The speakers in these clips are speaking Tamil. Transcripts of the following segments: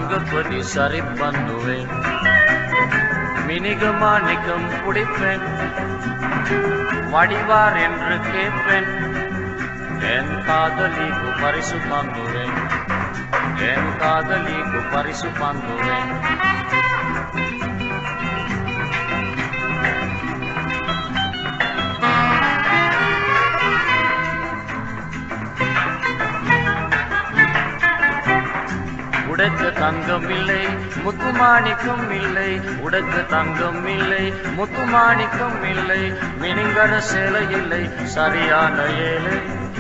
தங்கப்படி சரி பண்ணுவேன் மினிகமானிக்கம் குடிப்பேன் வடிவார் என்று கேட்பேன் என் காதலிக்கு பரிசு பங்குவேன் என் காதலிக்கு பரிசு பங்குவேன் உடக்கு தங்கம் இல்லை முத்துமாணிக்கம் இல்லை உடக்கு தங்கம் இல்லை முத்துமாணிக்கம் இல்லை மினிங்கர சேலை இல்லை சரியான ஏழை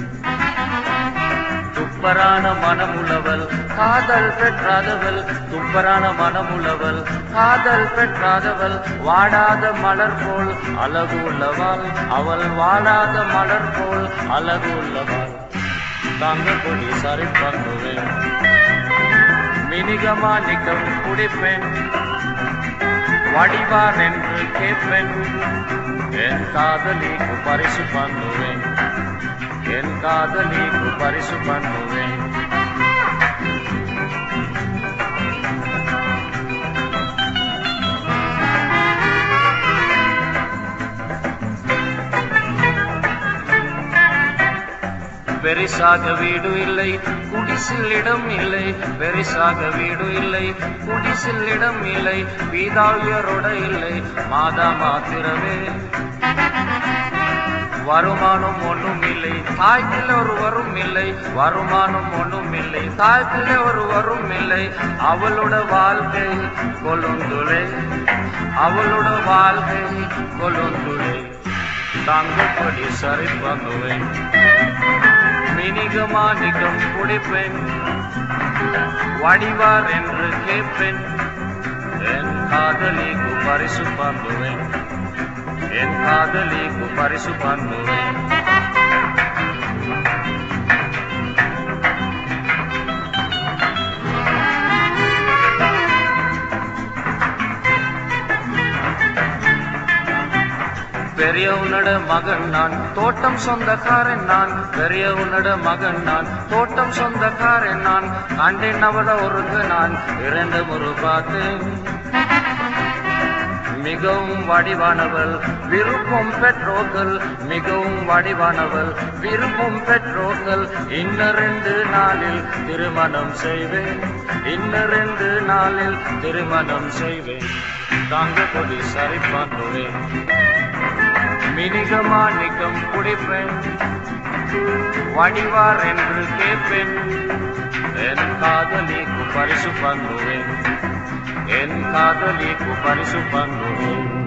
துப்பரான மனமுள்ளவள் காதல் பெற்றாதவள் துப்பரான மனமுள்ளவள் காதல் பெற்றாதவள் வாடாத மலர் போல் அழகு உள்ளவள் அவள் வாடாத மலர் போல் அழகு உள்ளவள் தங்க கொடி சரி பண்ணுவேன் மினிகமானிக்கம் குடிப்பேன் வடிவார் என்று கேட்பேன் என் காதலிக்கு பரிசு பண்ணுவேன் என் காதலிக்கு பரிசு பண்ணுவேன் பெரிசாக வீடு இல்லை குடிசில் இடம் இல்லை பெரிசாக வீடு இல்லை குடிசில் இடம் இல்லை பீதாவியரோட இல்லை மாதா மாத்திரமே வருமானம் ஒன்றும் இல்லை தாய்ப்பிள்ளை ஒரு வரும் இல்லை வருமானம் ஒன்றும் இல்லை தாய்ப்பிள்ளை ஒரு வரும் இல்லை அவளோட வாழ்க்கை கொழுந்துளை அவளோட வாழ்க்கை கொழுந்துளை தங்கப்படி சரி பண்ணுவேன் மினிகமானிகம் குடிப்பேன் வடிவார் என்று கேட்பேன் என் காதலிக்கு பரிசு பண்ணுவேன் என் காதலிக்கு பரிசு பண்ணுவேன் பெரியவனோட மகன் நான் தோட்டம் சொந்தக்காரன் நான் பெரியவனோட மகன் நான் தோட்டம் சொந்தக்காரன் நான் கண்டேன் அவள ஒருங்க நான் இரண்டு முறை பார்த்தேன் மிகவும் வடிவானவள் விருப்பம் பெற்றோர்கள் மிகவும் வடிவானவள் விருப்பம் பெற்றோர்கள் இன்ன ரெண்டு நாளில் திருமணம் செய்வேன் இன்ன ரெண்டு நாளில் திருமணம் செய்வேன் தாங்க கொடி சரி பண்ணுவேன் மினிகமானிக்கம் குடிப்பேன் வடிவார் என்று கேட்பேன் என் காதலிக்கு பரிசு பண்ணுவேன் என் காதலிக்கு பரிசு பண்ணுவேன்